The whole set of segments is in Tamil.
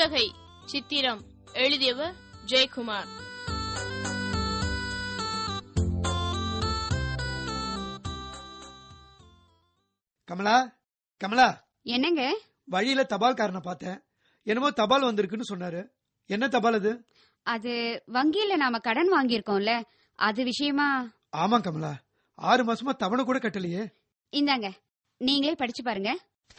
குத்தகை சித்திரம் எழுதியவர் ஜெயக்குமார் கமலா கமலா என்னங்க வழியில தபால்காரனை பார்த்தேன் என்னமோ தபால் வந்திருக்குன்னு சொன்னாரு என்ன தபால் அது அது வங்கியில நாம கடன் வாங்கியிருக்கோம்ல அது விஷயமா ஆமா கமலா ஆறு மாசமா தவணை கூட கட்டலையே இந்தாங்க நீங்களே படிச்சு பாருங்க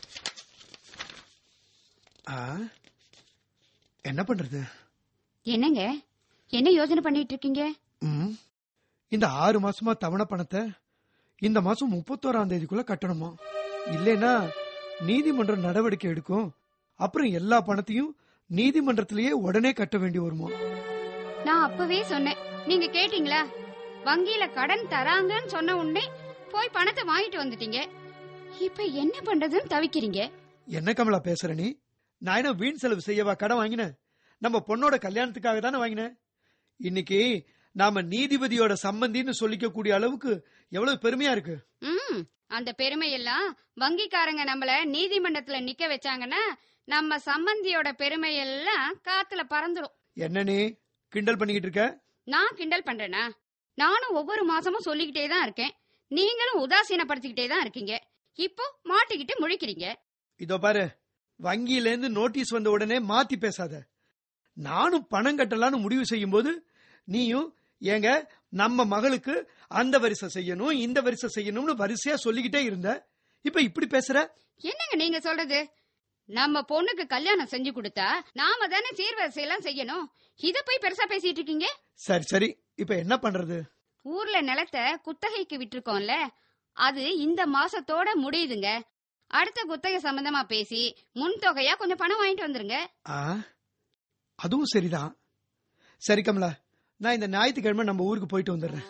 ஆ, என்ன பண்றது என்னங்க என்ன யோசனை பண்ணிட்டு இருக்கீங்க ம், இந்த ஆறு மாசமா தவணை பணத்தை இந்த மாசம் முப்பத்தோராம் தேதிக்குள்ள கட்டணுமா இல்லைன்னா நீதிமன்றம் நடவடிக்கை எடுக்கும் அப்புறம் எல்லா பணத்தையும் நீதிமன்றத்திலேயே உடனே கட்ட வேண்டி வருமா நான் அப்பவே சொன்னேன் நீங்க கேட்டீங்களா வங்கியில கடன் தராங்கன்னு சொன்ன உடனே போய் பணத்தை வாங்கிட்டு வந்துட்டீங்க இப்ப என்ன பண்றதுன்னு தவிக்கிறீங்க என்ன கமலா பேசுற நீ நான் என்ன வீண் செலவு செய்யவா கடன் வாங்கினேன் நம்ம பொண்ணோட கல்யாணத்துக்காக தானே வாங்கினேன் இன்னைக்கு நாம நீதிபதியோட சம்பந்தின்னு சொல்லிக்க கூடிய அளவுக்கு எவ்வளவு பெருமையா இருக்கு ம் அந்த பெருமையெல்லாம் வங்கிக்காரங்க நம்மள நீதிமன்றத்துல நிக்க வச்சாங்கன்னா நம்ம சம்பந்தியோட பெருமையெல்லாம் காத்துல பறந்துரும் என்ன நீ கிண்டல் பண்ணிக்கிட்டு இருக்க நான் கிண்டல் பண்றேனா நானும் ஒவ்வொரு மாசமும் சொல்லிக்கிட்டே தான் இருக்கேன் நீங்களும் உதாசீனப்படுத்திக்கிட்டே தான் இருக்கீங்க இப்போ மாட்டிக்கிட்டு முழிக்கிறீங்க இதோ பாரு வங்கியில இருந்து நோட்டீஸ் வந்த உடனே மாத்தி பேசாத நானும் பணம் கட்டலான்னு முடிவு செய்யும் போது நீயும் ஏங்க நம்ம மகளுக்கு அந்த வரிசை செய்யணும் இந்த வரிசை செய்யணும்னு வரிசையா சொல்லிக்கிட்டே இருந்த இப்ப இப்படி பேசுற என்னங்க நீங்க சொல்றது நம்ம பொண்ணுக்கு கல்யாணம் செஞ்சு கொடுத்தா நாம தானே சீர்வரிசை எல்லாம் செய்யணும் இத போய் பெருசா பேசிட்டு இருக்கீங்க சரி சரி இப்ப என்ன பண்றது ஊர்ல நிலத்தை குத்தகைக்கு விட்டிருக்கோம்ல அது இந்த மாசத்தோட முடியுதுங்க அடுத்த குத்தகை சம்பந்தமா பேசி முன் தொகையா கொஞ்சம் பணம் வாங்கிட்டு வந்துருங்க ஆ அதுவும் சரிதான் சரி கமலா நான் இந்த ஞாயிற்றுக்கிழமை நம்ம ஊருக்கு போயிட்டு வந்துடுறேன்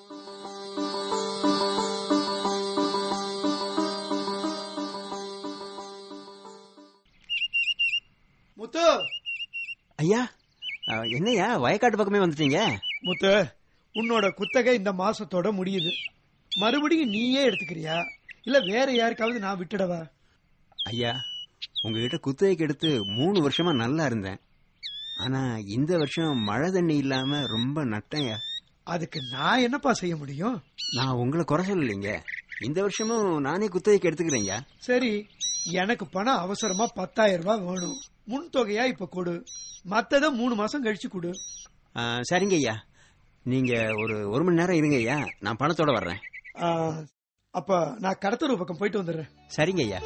முத்து ஐயா அஹ், என்னய்யா வயக்காட்டு பக்கமே வந்துட்டீங்க முத்து உன்னோட குத்தகை இந்த மாசத்தோட முடியுது மறுபடியும் நீயே எடுத்துக்கிறியா இல்ல வேற யாருக்காவது நான் விட்டுடவா ஐயா உங்ககிட்ட குத்தகைக்கு எடுத்து மூணு வருஷமா நல்லா இருந்தேன் ஆனா இந்த வருஷம் மழை தண்ணி இல்லாம ரொம்ப நட்டேன்யா அதுக்கு நான் என்னப்பா செய்ய முடியும் நான் உங்களை குறை சொல்லலைங்க இந்த வருஷமும் நானே குத்தகைக்கு எடுத்துக்கிறேன்யா சரி எனக்கு பணம் அவசரமா பத்தாயிரம் ரூபாய் வேணும் முன் தொகையா இப்ப கொடு மத்தத மூணு மாசம் கழிச்சு கொடு அஹ், சரிங்க ஐயா நீங்க ஒரு ஒரு மணி நேரம் இருங்க ஐயா நான் பணத்தோட வர்றேன் ஆ, அப்ப நான் கடத்தூர் பக்கம் போயிட்டு வந்துடுறேன் சரிங்க ஐயா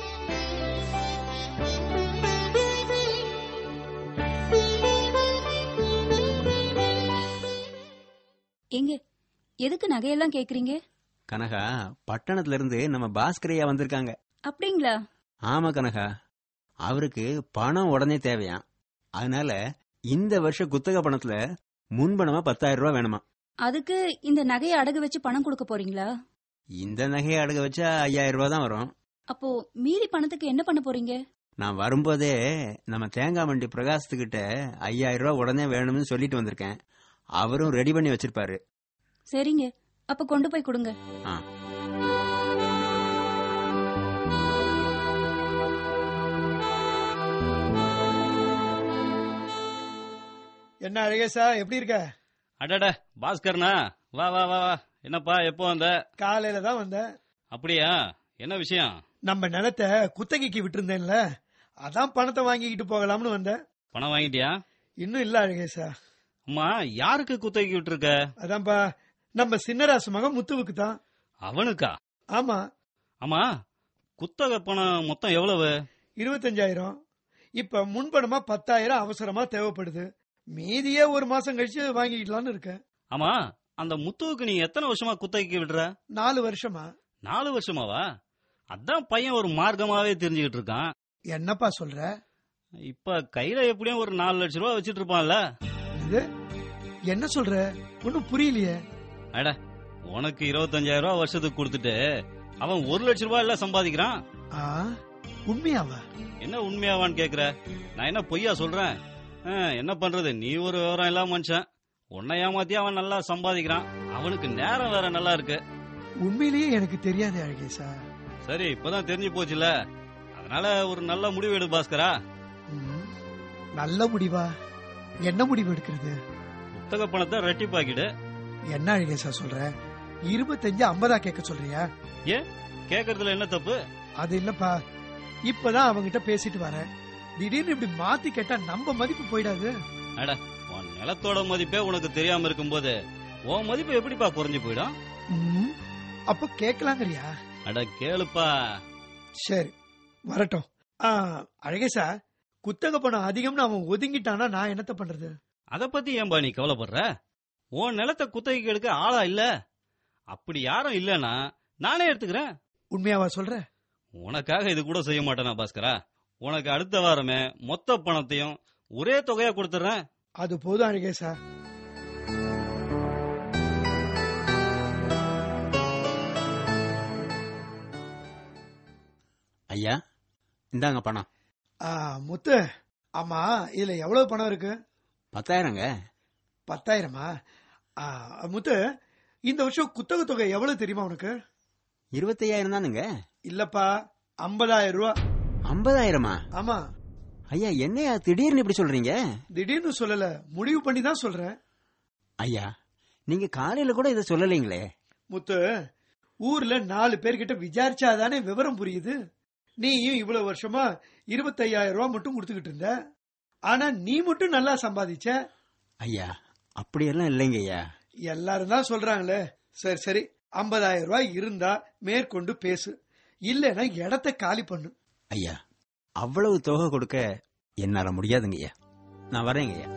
எங்க எதுக்கு நகையெல்லாம் கேக்குறீங்க கனகா பட்டணத்துல இருந்து நம்ம பாஸ்கரையா வந்திருக்காங்க அப்படிங்களா ஆமா கனகா அவருக்கு பணம் உடனே தேவையாம் அதனால இந்த வருஷ குத்தகை பணத்துல முன்பணமா பத்தாயிரம் ரூபாய் வேணுமா அதுக்கு இந்த நகையை அடகு வச்சு பணம் கொடுக்க போறீங்களா இந்த நகையை அடகு வச்சா ஐயாயிரம் ரூபாய் தான் வரும் அப்போ மீதி பணத்துக்கு என்ன பண்ண போறீங்க நான் வரும்போதே நம்ம தேங்காய் மண்டி பிரகாசத்துக்கிட்ட ஐயாயிரம் ரூபாய் உடனே வேணும்னு சொல்லிட்டு வந்திருக்கேன் அவரும் ரெடி பண்ணி வச்சிருப்பாரு சரிங்க அப்ப கொண்டு போய் கொடுங்க ஆ என்ன அழகேசா எப்படி இருக்க அடட பாஸ்கர்னா வா வா வா வா என்னப்பா எப்போ வந்த காலையில தான் வந்தேன் அப்படியா என்ன விஷயம் நம்ம நிலத்தை குத்தகைக்கு விட்டிருந்தேன்ல அதான் பணத்தை வாங்கிக்கிட்டு போகலாம்னு வந்தேன் பணம் வாங்கிட்டியா இன்னும் இல்ல அழகேசா அம்மா யாருக்கு குத்தகைக்கு விட்டுருக்க அதான்ப்பா நம்ம சின்னராசு மகன் முத்துவுக்கு தான் அவனுக்கா ஆமா ஆமா குத்தகை பணம் மொத்தம் எவ்வளவு இருபத்தஞ்சாயிரம் இப்ப முன்பணமா பத்தாயிரம் அவசரமா தேவைப்படுது மீதியே ஒரு மாசம் கழிச்சு வாங்கிக்கலாம்னு இருக்கேன் ஆமா அந்த முத்துவுக்கு நீ எத்தனை வருஷமா குத்தகைக்கு விடுற நாலு வருஷமா நாலு வருஷமாவா அதான் பையன் ஒரு மார்க்கமாவே தெரிஞ்சுக்கிட்டு இருக்கான் என்னப்பா சொல்ற இப்ப கையில எப்படியும் ஒரு நாலு லட்சம் ரூபாய் வச்சிட்டு இருப்பான்ல இது என்ன சொல்ற ஒன்னும் புரியலையே அட உனக்கு இருபத்தஞ்சாயிரம் ரூபாய் வருஷத்துக்கு கொடுத்துட்டு அவன் ஒரு லட்சம் ரூபாய் எல்லாம் சம்பாதிக்கிறான் ஆ உண்மையாவா என்ன உண்மையாவான்னு கேக்குற நான் என்ன பொய்யா சொல்றேன் ஆ, என்ன பண்றது நீ ஒரு விவரம் இல்லாம மனுஷன் உன்னை ஏமாத்தி அவன் நல்லா சம்பாதிக்கிறான் அவனுக்கு நேரம் வேற நல்லா இருக்கு உண்மையிலேயே எனக்கு தெரியாது அழகேசா சரி இப்பதான் தெரிஞ்சு போச்சுல அதனால ஒரு நல்ல முடிவு எடு பாஸ்கரா ம், நல்ல முடிவா என்ன முடிவு எடுக்கிறது புத்தக பணத்தை ரெட்டிப்பாக்கிடு என்ன அழகேசா சொல்ற இருபத்தஞ்சு ஐம்பதா கேட்க சொல்றியா கேக்குறதுல என்ன தப்பு அது இல்லப்பா இப்பதான் அவங்கிட்ட பேசிட்டு வரேன் திடீர்னு இப்படி மாத்தி கேட்டா நம்ம மதிப்பு போயிடாது உன் நிலத்தோட மதிப்பே உனக்கு தெரியாம இருக்கும்போது உன் மதிப்பு எப்படிப்பா குறைஞ்சு போயிடும் ம், அப்ப கேட்கலாங்கறியா அட கேளுப்பா சரி வரட்டும் ஆ, அழகேசா குத்தக பணம் அதிகம்னு அவன் ஒதுங்கிட்டானா நான் என்னத்த பண்றது அத பத்தி ஏன்பா நீ கவலைப்படுற உன் நிலத்தை குத்தகைக்கு எடுக்க ஆளா இல்ல அப்படி யாரும் இல்லனா நானே எடுத்துக்கிறேன் உண்மையாவா சொல்ற உனக்காக இது கூட செய்ய மாட்டேனா பாஸ்கரா உனக்கு அடுத்த வாரமே மொத்த பணத்தையும் ஒரே தொகையா கொடுத்துறேன் அது போதும் அழகேசா ஐயா இந்தாங்க பணம் ஆ, முத்து ஆமா இதுல எவ்வளவு பணம் இருக்கு பத்தாயிரங்க பத்தாயிரமா ஆ, முத்து இந்த வருஷம் குத்தக தொகை எவ்வளவு தெரியுமா உனக்கு இருபத்தையாயிரம் தானுங்க இல்லப்பா ஐம்பதாயிரம் ரூபா ஐம்பதாயிரமா ஆமா ஐயா என்னையா திடீர்னு இப்படி சொல்றீங்க திடீர்னு சொல்லல முடிவு பண்ணி தான் சொல்றேன் ஐயா நீங்க காலையில கூட இதை சொல்லலைங்களே முத்து ஊர்ல நாலு பேர்கிட்ட விசாரிச்சாதானே விவரம் புரியுது நீயும் இவ்வளவு வருஷமா இருபத்தையாயிரம் ரூபாய் மட்டும் கொடுத்துக்கிட்டு இருந்த ஆனா நீ மட்டும் நல்லா சம்பாதிச்ச ஐயா அப்படியெல்லாம் இல்லைங்க ஐயா எல்லாரும் தான் சொல்றாங்களே சரி சரி ஐம்பதாயிரம் ரூபாய் இருந்தா மேற்கொண்டு பேசு இல்லைன்னா இடத்த காலி பண்ணு ஐயா அவ்வளவு தொகை கொடுக்க என்னால முடியாதுங்க ஐயா நான் வரேங்க ஐயா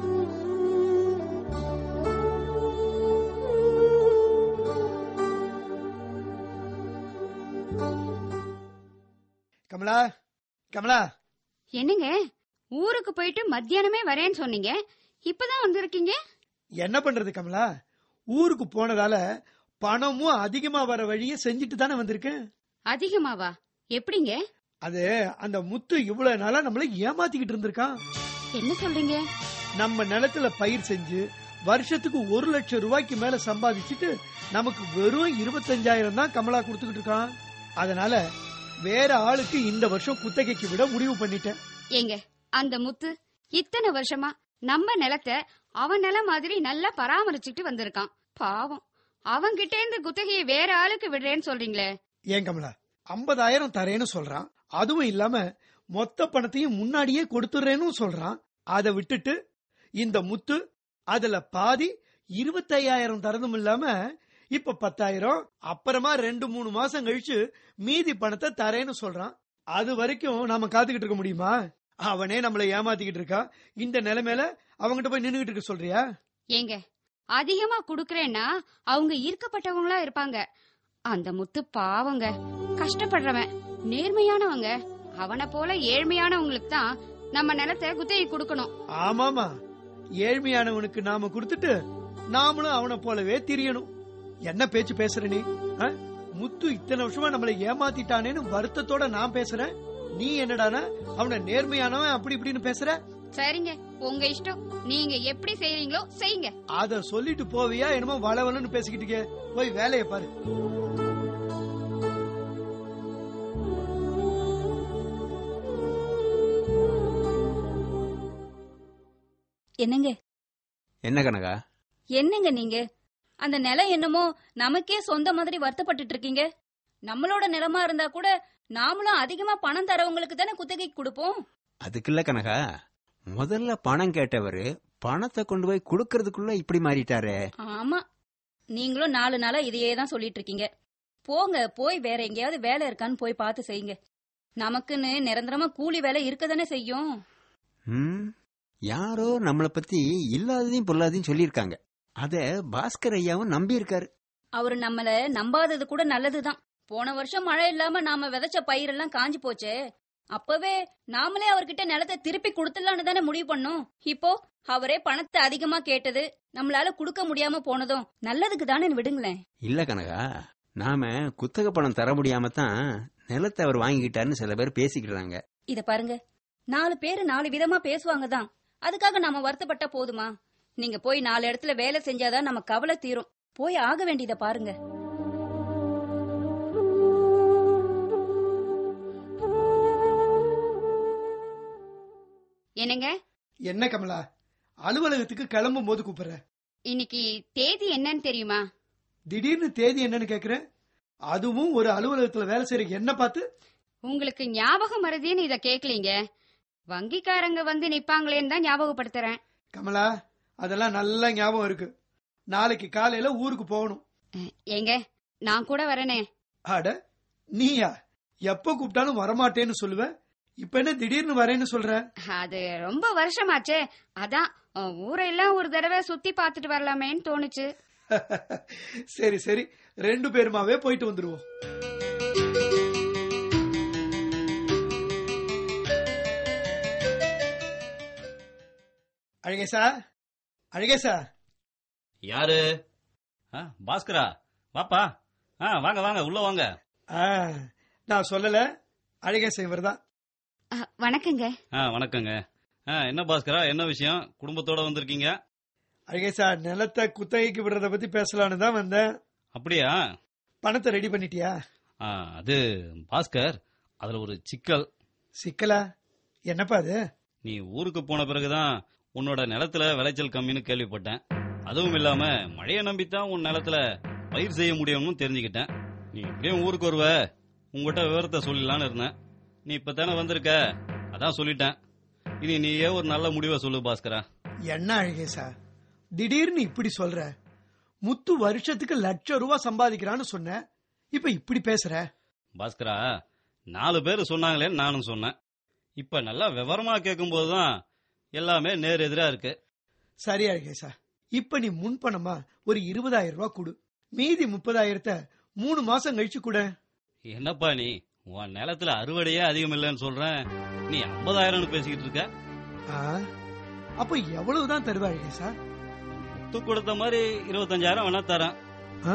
கமலா கமலா என்னங்க ஊருக்கு போயிட்டு மத்தியானமே வரேன்னு சொன்னீங்க இப்பதான் வந்திருக்கீங்க என்ன பண்றது கமலா ஊருக்கு போனதால பணமும் அதிகமா வர வழியை செஞ்சுட்டு தானே வந்திருக்கேன் அதிகமாவா எப்படிங்க அது அந்த முத்து இவ்வளவு நாளா நம்மள ஏமாத்திக்கிட்டு இருந்திருக்கான் என்ன சொல்றீங்க நம்ம நிலத்துல பயிர் செஞ்சு வருஷத்துக்கு ஒரு லட்சம் ரூபாய்க்கு மேல சம்பாதிச்சுட்டு நமக்கு வெறும் இருபத்தஞ்சாயிரம் தான் கமலா கொடுத்துக்கிட்டு இருக்கான் அதனால வேற ஆளுக்கு இந்த வருஷம் குத்தகைக்கு விட முடிவு பண்ணிட்டேன் ஏங்க அந்த முத்து இத்தனை வருஷமா நம்ம நிலத்தை அவன் நிலம் மாதிரி நல்லா பராமரிச்சுட்டு வந்திருக்கான் பாவம் அவன்கிட்ட இருந்து குத்தகையை வேற ஆளுக்கு விடுறேன்னு சொல்றீங்களே ஏன் கமலா ஐம்பதாயிரம் தரேன்னு சொல்றான் அதுவும் இல்லாம மொத்த பணத்தையும் முன்னாடியே கொடுத்துறேன்னு சொல்றான் அதை விட்டுட்டு இந்த முத்து அதுல பாதி இருபத்தையாயிரம் தரதும் இல்லாம இப்ப பத்தாயிரம் அப்புறமா ரெண்டு மூணு மாசம் கழிச்சு மீதி பணத்தை தரேன்னு சொல்றான் அது வரைக்கும் நாம காத்துக்கிட்டு இருக்க முடியுமா அவனே நம்மளை ஏமாத்திக்கிட்டு இருக்கா இந்த நிலைமையில அவங்கிட்ட போய் நின்னுகிட்டு இருக்க சொல்றியா ஏங்க அதிகமா குடுக்கறேன்னா அவங்க ஈர்க்கப்பட்டவங்களா இருப்பாங்க அந்த முத்து பாவங்க கஷ்டப்படுறவன் நேர்மையானவங்க அவனை போல ஏழ்மையானவங்களுக்கு தான் நம்ம நிலத்தை குத்தகை கொடுக்கணும் ஆமாமா ஏழ்மையானவனுக்கு நாம கொடுத்துட்டு நாமளும் அவனை போலவே திரியணும் என்ன பேச்சு பேசுற நீ ஆ? முத்து இத்தனை வருஷமா நம்மளை ஏமாத்திட்டானேன்னு வருத்தத்தோட நான் பேசுறேன் நீ என்னடானா அவனை நேர்மையானவன் அப்படி இப்படின்னு பேசுற சரிங்க உங்க இஷ்டம் நீங்க எப்படி செய்றீங்களோ செய்யுங்க அத சொல்லிட்டு போவியா என்னமோ வளவலன்னு பேசிக்கிட்டு இருக்கியே. போய் வேலையை பாரு என்னங்க என்ன கனகா என்னங்க நீங்க அந்த நிலம் என்னமோ நமக்கே சொந்த மாதிரி வருத்தப்பட்டுட்டு இருக்கீங்க நம்மளோட நிலமா இருந்தா கூட நாமளும் அதிகமா பணம் தரவங்களுக்கு தானே குத்தகைக்கு கொடுப்போம் அதுக்கு இல்ல கனகா முதல்ல பணம் கேட்டவரு பணத்தை கொண்டு போய் கொடுக்கறதுக்குள்ள இப்படி மாறிட்டாரே ஆமா நீங்களும் நாலு நாளா இதையே தான் சொல்லிட்டு இருக்கீங்க போங்க போய் வேற எங்கேயாவது வேலை இருக்கான்னு போய் பார்த்து செய்யுங்க நமக்குன்னு நிரந்தரமா கூலி வேலை இருக்கதானே செய்யும் ம் யாரோ நம்மளை பத்தி இல்லாததையும் பொல்லாதையும் சொல்லியிருக்காங்க அத பாஸ்கர் ஐயாவும் நம்பி இருக்காரு அவரு நம்மள நம்பாதது கூட நல்லதுதான் போன வருஷம் மழை இல்லாம நாம விதைச்ச பயிரெல்லாம் காஞ்சு போச்சே அப்பவே நாமளே அவர்கிட்ட நிலத்தை திருப்பி கொடுத்துடலான்னு தானே முடிவு பண்ணோம் இப்போ அவரே பணத்தை அதிகமா கேட்டது நம்மளால கொடுக்க முடியாம போனதும் நல்லதுக்கு தானே விடுங்களேன் இல்ல கனகா நாம குத்தகை பணம் தர முடியாம தான் நிலத்தை அவர் வாங்கிக்கிட்டாருன்னு சில பேர் பேசிக்கிறாங்க இத பாருங்க நாலு பேரு நாலு விதமா பேசுவாங்க தான் அதுக்காக நாம வருத்தப்பட்டா போதுமா நீங்க போய் நாலு இடத்துல வேலை செஞ்சாதான் நம்ம கவலை தீரும் போய் ஆக வேண்டியத பாருங்க என்னங்க என்ன கமலா அலுவலகத்துக்கு கிளம்பும் போது கூப்பிடுற இன்னைக்கு தேதி என்னன்னு தெரியுமா திடீர்னு தேதி என்னன்னு கேக்குறேன் அதுவும் ஒரு அலுவலகத்துல வேலை செய்யற என்ன பார்த்து உங்களுக்கு ஞாபகம் மறதின்னு இத கேக்கலீங்க வங்கிக்காரங்க வந்து நிப்பாங்களேன்னு தான் ஞாபகப்படுத்துறேன் கமலா அதெல்லாம் நல்ல ஞாபகம் இருக்கு நாளைக்கு காலையில ஊருக்கு போகணும் ஏங்க நான் கூட வரனே அட நீயா எப்ப கூப்பிட்டாலும் வரமாட்டேன்னு சொல்லுவ இப்ப என்ன திடீர்னு வரேன்னு சொல்ற அது ரொம்ப வருஷமாச்சே அதான் அஹ், ஊரெல்லாம் ஒரு தடவை சுத்தி பார்த்துட்டு வரலாமேன்னு தோணுச்சு சரி சரி ரெண்டு பேருமாவே போயிட்டு வந்துருவோம் அழகேசா அழகேசா யாரு ஆ, பாஸ்கரா வாப்பா ஆ வாங்க வாங்க உள்ள வாங்க ஆ, நான் சொல்லல அழகேசா இவர்தான் அஹ், வணக்கங்க ஆ வணக்கங்க ஆ என்ன பாஸ்கரா என்ன விஷயம் குடும்பத்தோட வந்திருக்கீங்க அழகேசா நிலத்தை குத்தகைக்கு விடுறத பத்தி பேசலான்னு தான் வந்தேன் அப்படியா பணத்தை ரெடி பண்ணிட்டியா ஆ, அது பாஸ்கர் அதுல ஒரு சிக்கல் சிக்கலா என்னப்பா அது நீ ஊருக்கு போன பிறகுதான் உன்னோட நிலத்துல விளைச்சல் கம்மின்னு கேள்விப்பட்டேன் அதுவும் இல்லாம மழையை நம்பித்தான் உன் நிலத்துல பயிர் செய்ய முடியும்னு தெரிஞ்சுக்கிட்டேன் நீ எப்படியும் ஊருக்கு வருவ உங்ககிட்ட விவரத்தை சொல்லலான்னு இருந்தேன் நீ இப்பதானே வந்திருக்க அதான் சொல்லிட்டேன் இனி நீயே ஒரு நல்ல முடிவை சொல்லு பாஸ்கரா என்ன அழகேசா திடீர்னு இப்படி சொல்ற முத்து வருஷத்துக்கு லட்சம் ரூபாய் சம்பாதிக்கிறான்னு சொன்ன இப்ப இப்படி பேசுற பாஸ்கரா நாலு பேர் சொன்னாங்களேன்னு நானும் சொன்னேன் இப்ப நல்லா விவரமா கேட்கும்போது தான் எல்லாமே நேர் எதிரா இருக்கு சரி அழகேசா இப்ப நீ முன்பணமா ஒரு இருபதாயிரம் ரூபாய் கொடு மீதி முப்பதாயிரத்தை மூணு மாசம் கழிச்சு கூட என்னப்பா நீ உன் நிலத்துல அறுவடையே அதிகம் இல்லைன்னு சொல்றேன் நீ ஐம்பதாயிரம்னு பேசிக்கிட்டு இருக்க அப்ப எவ்வளவுதான் தருவ அழகேசா முத்து கொடுத்த மாதிரி இருபத்தஞ்சாயிரம் வேணா தரேன் ஆ?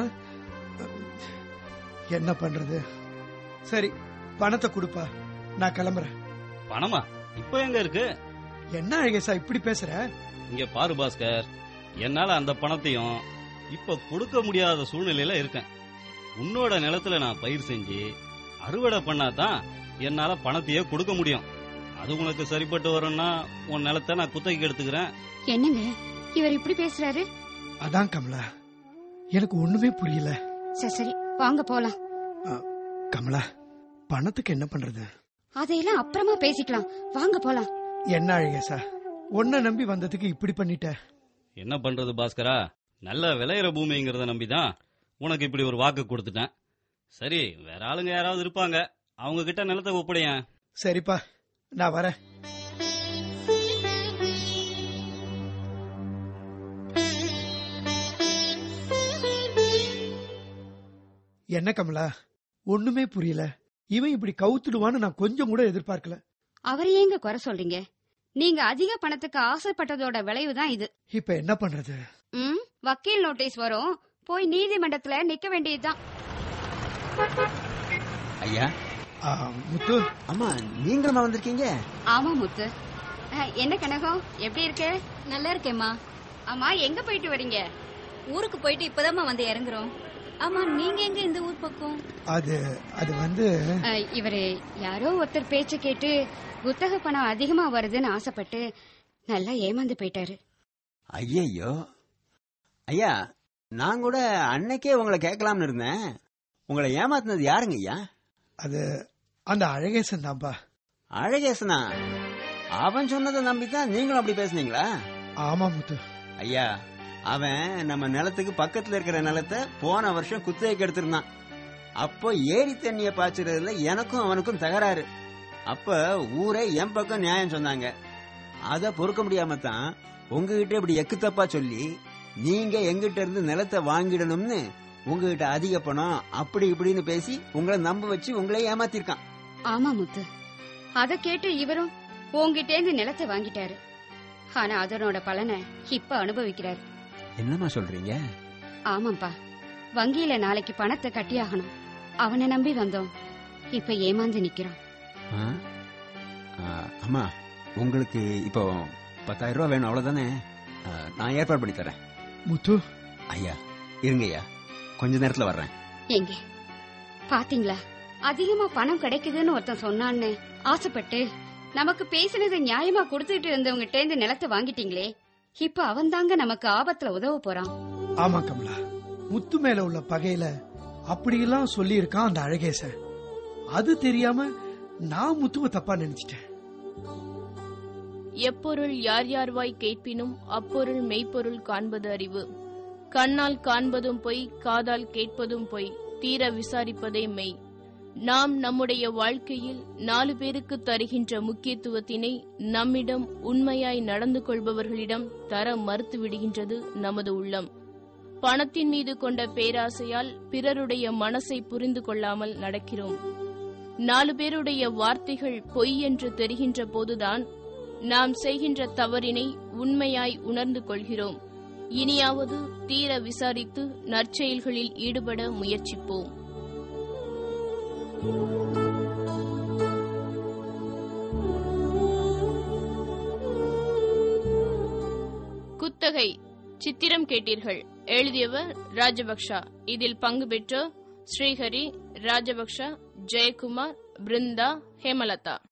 என்ன பண்றது சரி பணத்தை கொடுப்பா நான் கிளம்புறேன் பணமா இப்ப எங்க இருக்கு என்ன அழகேசா இப்படி பேசுற இங்க பாரு பாஸ்கர் என்னால அந்த பணத்தையும் இப்ப கொடுக்க முடியாத சூழ்நிலையில இருக்கேன் உன்னோட நிலத்துல நான் பயிர் செஞ்சு அறுவடை பண்ணாதான் என்னால பணத்தையே கொடுக்க முடியும் அது உனக்கு சரிப்பட்டு வரும்னா உன் நிலத்தை நான் குத்தகைக்கு எடுத்துக்கிறேன் என்னங்க இவர் இப்படி பேசுறாரு அதான் கமலா எனக்கு ஒண்ணுமே புரியல சரி சரி வாங்க போலாம் கமலா பணத்துக்கு என்ன பண்றது அதையெல்லாம் அப்புறமா பேசிக்கலாம் வாங்க போலாம் என்ன அழகேசா உன்னை நம்பி வந்ததுக்கு இப்படி பண்ணிட்ட என்ன பண்றது பாஸ்கரா நல்ல விளையிற பூமிங்கிறத நம்பிதான் உனக்கு இப்படி ஒரு வாக்கு கொடுத்துட்டேன் சரி வேற ஆளுங்க யாராவது இருப்பாங்க அவங்க கிட்ட நிலத்தை ஒப்படையேன் சரிப்பா நான் வரேன் என்ன கமலா ஒண்ணுமே புரியல இவன் இப்படி கவுத்துடுவான்னு நான் கொஞ்சம் கூட எதிர்பார்க்கல அவரை ஏங்க குறை சொல்றீங்க நீங்க அதிக பணத்துக்கு ஆசைப்பட்டதோட விளைவுதான் இது இப்ப என்ன பண்றது ம் வக்கீல் நோட்டீஸ் வரும் போய் நீதிமன்றத்துல நிக்க வேண்டியதுதான் ஐயா ஆ, முத்து அம்மா நீங்களுமா வந்திருக்கீங்க ஆமா முத்து அஹ், என்ன கனகம் எப்படி இருக்க நல்லா இருக்கேம்மா ஆமா எங்க போயிட்டு வரீங்க ஊருக்கு போயிட்டு இப்பதாம்மா வந்து இறங்குறோம் ஆமா நீங்க எங்க இந்த ஊர் பக்கம் அது அது வந்து அஹ், இவரு யாரோ ஒருத்தர் பேச்ச கேட்டு புத்தக பணம் அதிகமா வருதுன்னு ஆசைப்பட்டு நல்லா ஏமாந்து போயிட்டாரு ஐயையோ ஐயா நான் கூட அன்னைக்கே உங்களை கேட்கலாம்னு இருந்தேன் உங்களை ஏமாத்தினது யாருங்க ஐயா அது அந்த அழகேசன் தான்ப்பா அழகேசனா அவன் சொன்னதை நம்பித்தான் நீங்களும் அப்படி பேசுனீங்களா ஆமா முத்து ஐயா அவன் நம்ம நிலத்துக்கு பக்கத்துல இருக்கிற நிலத்தை போன வருஷம் குத்தகைக்கு எடுத்திருந்தான் அப்போ ஏரி தண்ணிய பாய்ச்சறதுல எனக்கும் அவனுக்கும் தகராறு அப்ப ஊரே என் பக்கம் நியாயம் சொன்னாங்க அத பொறுக்க முடியாம தான் உங்ககிட்ட இப்படி எக்கு தப்பா சொல்லி நீங்க எங்கிட்ட இருந்து நிலத்தை வாங்கிடணும்னு உங்ககிட்ட அதிக பணம் அப்படி இப்படின்னு பேசி உங்களை நம்ப வச்சு உங்களே ஏமாத்திருக்கான் ஆமா முத்து அத கேட்டு இவரும் உங்ககிட்டேந்து நிலத்தை வாங்கிட்டாரு ஆனா அதனோட பலனை இப்ப அனுபவிக்கிறாரு என்னம்மா சொல்றீங்க ஆமாப்பா வங்கியில நாளைக்கு பணத்தை கட்டியாகணும் அவனை நம்பி வந்தோம் இப்ப ஏமாந்து நிக்கிறோம் ஆ? ஆ, அம்மா உங்களுக்கு இப்போ பத்தாயிரம் ரூபாய் வேணும் அவ்வளவுதானே ஆ, நான் ஏற்பாடு பண்ணி தரேன் முத்து ஐயா இருங்க ஐயா கொஞ்ச நேரத்துல வர்றேன் எங்க பாத்தீங்களா அதிகமா பணம் கிடைக்குதுன்னு ஒருத்தன் சொன்னான்னு ஆசைப்பட்டு நமக்கு பேசினது நியாயமா கொடுத்துட்டு இருந்தவங்க இருந்து நிலத்தை வாங்கிட்டீங்களே இப்ப அவன் தாங்க நமக்கு ஆபத்துல உதவ போறான் ஆமா கமலா முத்து மேல உள்ள பகையில அப்படியெல்லாம் சொல்லியிருக்கான் அந்த அழகேசன் அது தெரியாம நான் முத்துவ தப்பா நினைச்சிட்டேன் எப்பொருள் யார் யார்வாய் கேட்பினும் அப்பொருள் மெய்ப்பொருள் காண்பது அறிவு கண்ணால் காண்பதும் பொய் காதால் கேட்பதும் பொய் தீர விசாரிப்பதே மெய் நாம் நம்முடைய வாழ்க்கையில் நாலு பேருக்கு தருகின்ற முக்கியத்துவத்தினை நம்மிடம் உண்மையாய் நடந்து கொள்பவர்களிடம் தர மறுத்து விடுகின்றது நமது உள்ளம் பணத்தின் மீது கொண்ட பேராசையால் பிறருடைய மனசை புரிந்து கொள்ளாமல் நடக்கிறோம் நாலு பேருடைய வார்த்தைகள் பொய் என்று தெரிகின்ற போதுதான் நாம் செய்கின்ற தவறினை உண்மையாய் உணர்ந்து கொள்கிறோம் இனியாவது தீர விசாரித்து நற்செயல்களில் ஈடுபட முயற்சிப்போம் குத்தகை சித்திரம் கேட்டீர்கள் எழுதியவர் ராஜபக்ஷா இதில் பங்கு பெற்ற ஸ்ரீஹரி ராஜபக்ஷா ஜெயக்குமார் பிருந்தா ஹேமலதா